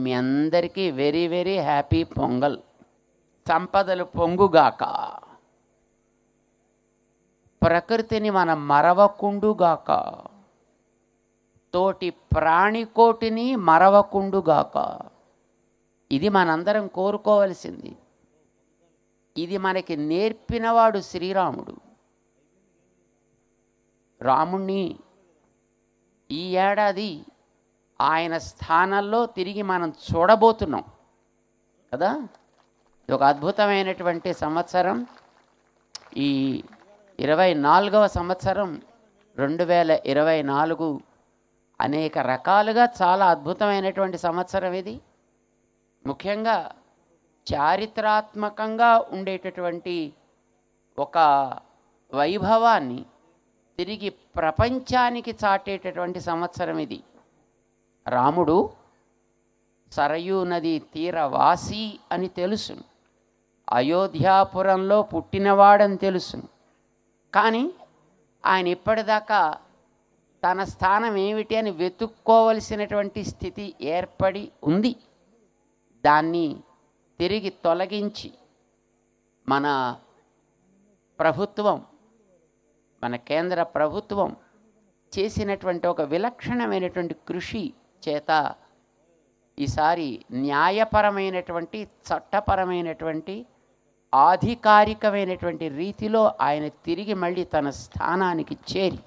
మీ అందరికీ very very happy pongal సంపదలు పొంగుగాక ప్రకృతిని మనం మరవకుండుగాక తోటి ప్రాణికోటిని మరవకుండుగాక ఇది మనందరం కోరుకోవలసింది ఇది మనకి నేర్పినవాడు శ్రీరాముడు రాముణ్ణి ఈ ఏడాది ఆయన స్థానంలో తిరిగి మనం చూడబోతున్నాం కదా ఇది ఒక అద్భుతమైనటువంటి సంవత్సరం ఈ ఇరవై నాలుగవ సంవత్సరం రెండు వేల ఇరవై నాలుగు అనేక రకాలుగా చాలా అద్భుతమైనటువంటి సంవత్సరం ఇది ముఖ్యంగా చారిత్రాత్మకంగా ఉండేటటువంటి ఒక వైభవాన్ని తిరిగి ప్రపంచానికి చాటేటటువంటి సంవత్సరం ఇది రాముడు సరయూ నది తీరవాసి అని తెలుసు అయోధ్యాపురంలో పుట్టినవాడని తెలుసు కానీ ఆయన ఇప్పటిదాకా తన స్థానం ఏమిటి అని వెతుక్కోవలసినటువంటి స్థితి ఏర్పడి ఉంది దాన్ని తిరిగి తొలగించి మన ప్రభుత్వం మన కేంద్ర ప్రభుత్వం చేసినటువంటి ఒక విలక్షణమైనటువంటి కృషి చేత ఈసారి న్యాయపరమైనటువంటి చట్టపరమైనటువంటి ఆధికారికమైనటువంటి రీతిలో ఆయన తిరిగి మళ్ళీ తన స్థానానికి చేరి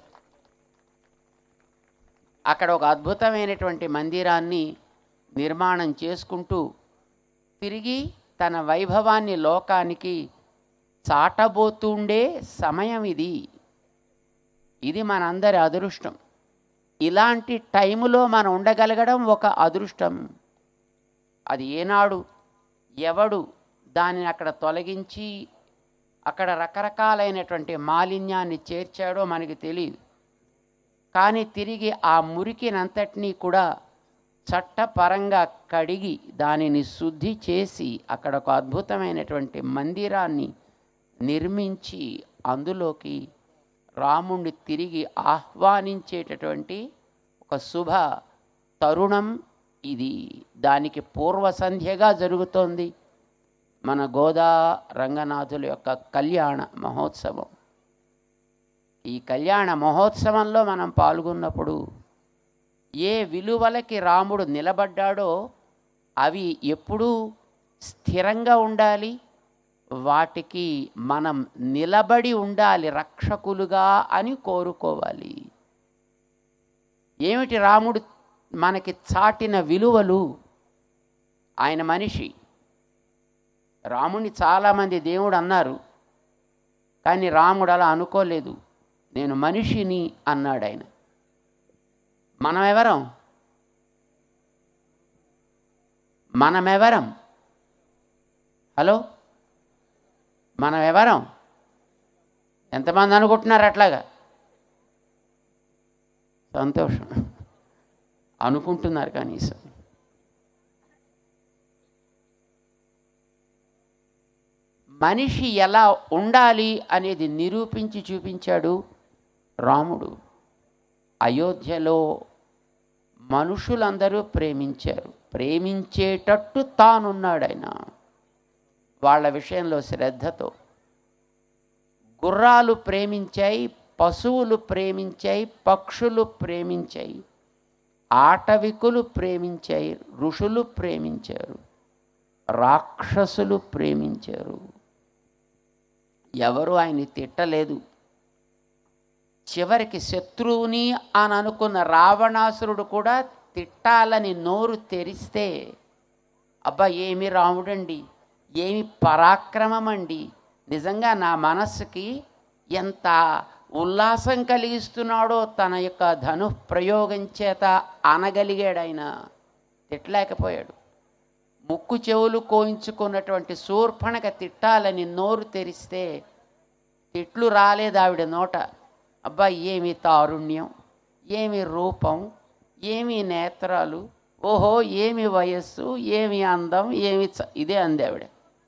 అక్కడ ఒక అద్భుతమైనటువంటి మందిరాన్ని నిర్మాణం చేసుకుంటూ తిరిగి తన వైభవాన్ని లోకానికి చాటబోతుండే సమయం ఇది ఇది మనందరి అదృష్టం ఇలాంటి టైములో మనం ఉండగలగడం ఒక అదృష్టం అది ఏనాడు ఎవడు దానిని అక్కడ తొలగించి అక్కడ రకరకాలైనటువంటి మాలిన్యాన్ని చేర్చాడో మనకి తెలియదు కానీ తిరిగి ఆ మురికినంతటినీ కూడా చట్టపరంగా కడిగి దానిని శుద్ధి చేసి అక్కడ ఒక అద్భుతమైనటువంటి మందిరాన్ని నిర్మించి అందులోకి రాముణ్ణి తిరిగి ఆహ్వానించేటటువంటి ఒక శుభ తరుణం ఇది దానికి పూర్వ సంధ్యగా జరుగుతోంది మన గోదా రంగనాథుల యొక్క కళ్యాణ మహోత్సవం ఈ కళ్యాణ మహోత్సవంలో మనం పాల్గొన్నప్పుడు ఏ విలువలకి రాముడు నిలబడ్డాడో అవి ఎప్పుడూ స్థిరంగా ఉండాలి వాటికి మనం నిలబడి ఉండాలి రక్షకులుగా అని కోరుకోవాలి ఏమిటి రాముడు మనకి చాటిన విలువలు ఆయన మనిషి రాముని చాలామంది దేవుడు అన్నారు కానీ రాముడు అలా అనుకోలేదు నేను మనిషిని అన్నాడు ఆయన మనమెవరం మనమెవరం హలో మనం ఎవరం ఎంతమంది అనుకుంటున్నారు అట్లాగా సంతోషం అనుకుంటున్నారు కనీసం మనిషి ఎలా ఉండాలి అనేది నిరూపించి చూపించాడు రాముడు అయోధ్యలో మనుషులందరూ ప్రేమించారు ప్రేమించేటట్టు తానున్నాడు ఆయన వాళ్ళ విషయంలో శ్రద్ధతో గుర్రాలు ప్రేమించాయి పశువులు ప్రేమించాయి పక్షులు ప్రేమించాయి ఆటవికులు ప్రేమించాయి ఋషులు ప్రేమించారు రాక్షసులు ప్రేమించారు ఎవరు ఆయన్ని తిట్టలేదు చివరికి శత్రువుని అని అనుకున్న రావణాసురుడు కూడా తిట్టాలని నోరు తెరిస్తే అబ్బా ఏమి రాముడండి ఏమి పరాక్రమం అండి నిజంగా నా మనస్సుకి ఎంత ఉల్లాసం కలిగిస్తున్నాడో తన యొక్క ధను ప్రయోగం చేత అనగలిగాడు ఆయన తిట్టలేకపోయాడు ముక్కు చెవులు కోయించుకున్నటువంటి శూర్పణక తిట్టాలని నోరు తెరిస్తే తిట్లు రాలేదు ఆవిడ నోట అబ్బా ఏమి తారుణ్యం ఏమి రూపం ఏమి నేత్రాలు ఓహో ఏమి వయస్సు ఏమి అందం ఏమి చ- ఇదే అంది ఆవిడ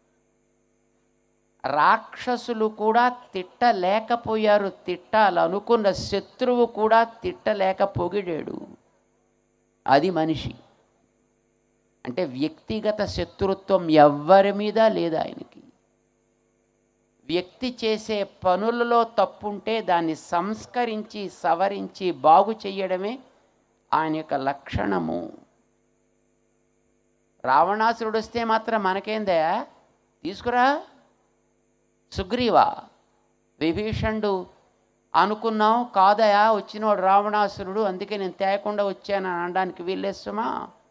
రాక్షసులు కూడా తిట్టలేకపోయారు తిట్టాలనుకున్న శత్రువు కూడా తిట్టలేక పొగిడాడు అది మనిషి అంటే వ్యక్తిగత శత్రుత్వం ఎవ్వరి మీద లేదు ఆయనకి వ్యక్తి చేసే పనులలో తప్పుంటే దాన్ని సంస్కరించి సవరించి బాగు చేయడమే ఆయన యొక్క లక్షణము రావణాసురుడు వస్తే మాత్రం మనకేందయా తీసుకురా సుగ్రీవా విభీషణుడు అనుకున్నాం కాదయా వచ్చినవాడు రావణాసురుడు అందుకే నేను తేకుండా వచ్చానని అనడానికి వీల్లేస్తుమా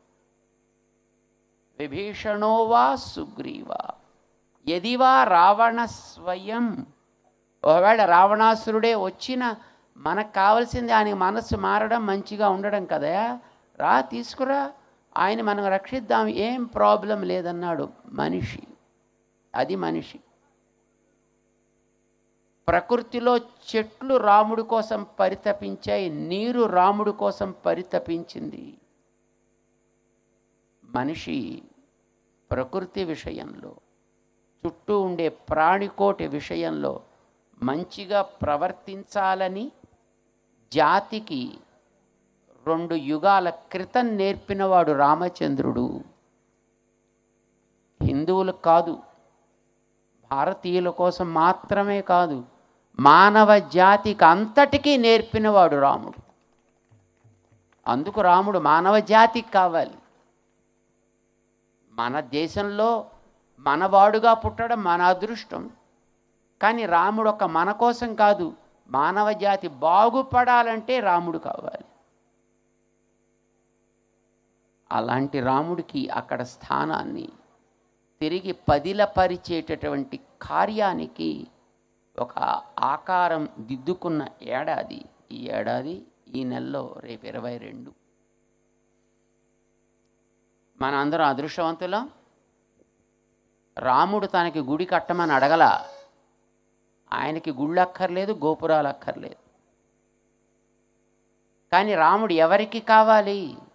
విభీషణో వా సుగ్రీవా ఎదివా రావణ స్వయం ఒకవేళ రావణాసురుడే వచ్చిన మనకు కావాల్సింది ఆయన మనస్సు మారడం మంచిగా ఉండడం కదయా రా తీసుకురా ఆయన మనం రక్షిద్దాం ఏం ప్రాబ్లం లేదన్నాడు మనిషి అది మనిషి ప్రకృతిలో చెట్లు రాముడి కోసం పరితపించాయి నీరు రాముడి కోసం పరితపించింది మనిషి ప్రకృతి విషయంలో చుట్టూ ఉండే ప్రాణికోటి విషయంలో మంచిగా ప్రవర్తించాలని జాతికి రెండు యుగాల క్రితం నేర్పినవాడు రామచంద్రుడు హిందువులు కాదు భారతీయుల కోసం మాత్రమే కాదు మానవ జాతికి అంతటికీ నేర్పినవాడు రాముడు అందుకు రాముడు మానవ జాతికి కావాలి మన దేశంలో మనవాడుగా పుట్టడం మన అదృష్టం కానీ రాముడు ఒక మన కోసం కాదు మానవ జాతి బాగుపడాలంటే రాముడు కావాలి అలాంటి రాముడికి అక్కడ స్థానాన్ని తిరిగి పదిలపరిచేటటువంటి కార్యానికి ఒక ఆకారం దిద్దుకున్న ఏడాది ఈ ఏడాది ఈ నెలలో రేపు ఇరవై రెండు మన అందరం అదృష్టవంతులం రాముడు తనకి గుడి కట్టమని అడగల ఆయనకి గుళ్ళు అక్కర్లేదు గోపురాలు అక్కర్లేదు కానీ రాముడు ఎవరికి కావాలి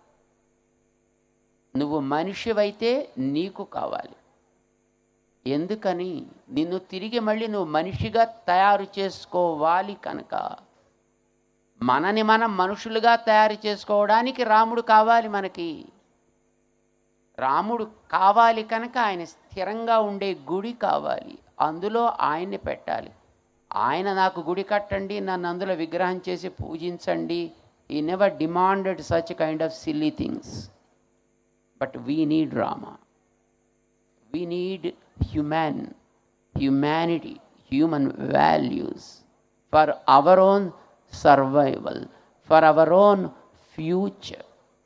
నువ్వు మనిషివైతే నీకు కావాలి ఎందుకని నిన్ను తిరిగి మళ్ళీ నువ్వు మనిషిగా తయారు చేసుకోవాలి కనుక మనని మనం మనుషులుగా తయారు చేసుకోవడానికి రాముడు కావాలి మనకి రాముడు కావాలి కనుక ఆయన స్థిరంగా ఉండే గుడి కావాలి అందులో ఆయన్ని పెట్టాలి ఆయన నాకు గుడి కట్టండి నన్ను అందులో విగ్రహం చేసి పూజించండి he never demanded such kind of silly things but we need Rama we need human humanity human values for our own survival for our own future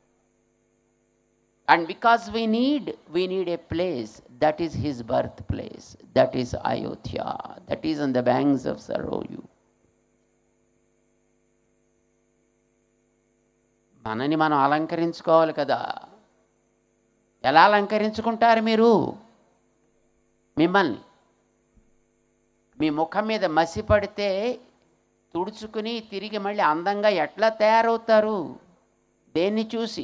and because we need we need a place that is his birthplace that is ayodhya that is on the banks of saroyu మనని మనం అలంకరించుకోవాలి కదా ఎలా అలంకరించుకుంటారు మీరు మిమ్మల్ని మీ ముఖం మీద మసి పడితే తుడుచుకుని తిరిగి మళ్ళీ అందంగా ఎట్లా తయారవుతారు దేన్ని చూసి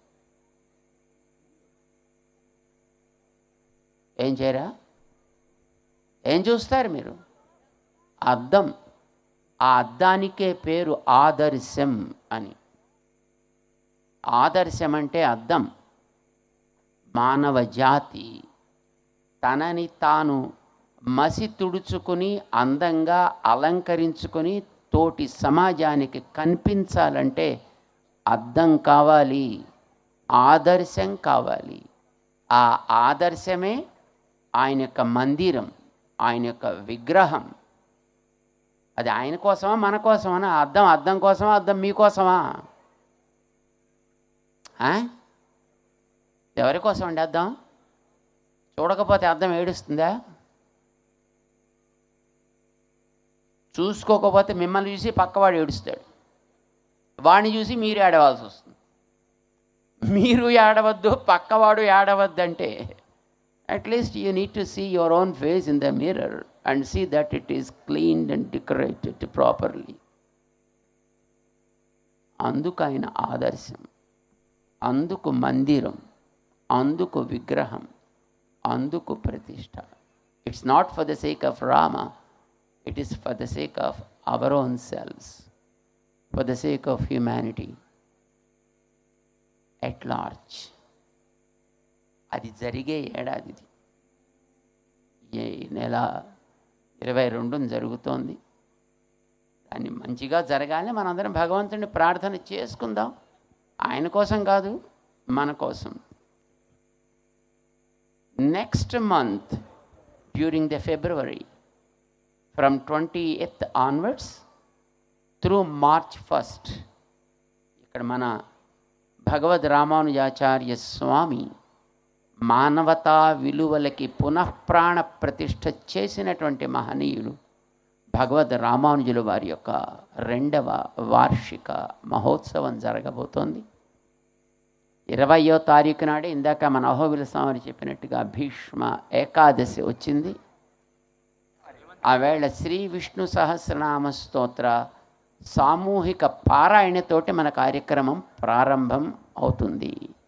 ఏం చేయరా ఏం చూస్తారు మీరు అద్దం ఆ అద్దానికే పేరు ఆదర్శం అని ఆదర్శం అంటే అద్దం మానవ జాతి తనని తాను మసి తుడుచుకుని అందంగా అలంకరించుకొని తోటి సమాజానికి కనిపించాలంటే అద్దం కావాలి ఆదర్శం కావాలి ఆ ఆదర్శమే ఆయన యొక్క మందిరం ఆయన యొక్క విగ్రహం అది ఆయన కోసమా మన కోసమా అద్దం అద్దం కోసమా అద్దం మీకోసమా ఆ? ఎవరి కోసం అండి అద్దం చూడకపోతే అద్దం ఏడుస్తుందా చూసుకోకపోతే మిమ్మల్ని చూసి పక్కవాడు ఏడుస్తాడు వాడిని చూసి మీరు ఏడవాల్సి వస్తుంది మీరు ఏడవద్దు పక్కవాడు ఏడవద్దంటే at least you need to see your own face in the mirror and see that it is cleaned and decorated properly అందుకు ఆయన ఆదర్శం అందుకు మందిరం అందుకు విగ్రహం అందుకు ప్రతిష్ట it's not for the sake of Rama it is for the sake of our own selves for the sake of humanity at large. అది జరిగే ఏడాదిది ఈ నెల ఇరవై రెండున జరుగుతోంది దాన్ని మంచిగా జరగాలని మనందరం భగవంతుడిని ప్రార్థన చేసుకుందాం ఆయన కోసం కాదు మన కోసం next month during the February from twenty eighth onwards through March first ఇక్కడ మన భగవద్ రామానుజాచార్య స్వామి మానవతా విలువలకి పునఃప్రాణ ప్రతిష్ఠ చేసినటువంటి మహనీయులు భగవద్ రామానుజుల వారి యొక్క రెండవ వార్షిక మహోత్సవం జరగబోతోంది ఇరవయో తారీఖు నాడే ఇందాక మన అహోబిల స్వామి చెప్పినట్టుగా భీష్మ ఏకాదశి వచ్చింది ఆవేళ శ్రీ విష్ణు సహస్రనామ స్తోత్ర సామూహిక పారాయణతోటి మన కార్యక్రమం ప్రారంభం అవుతుంది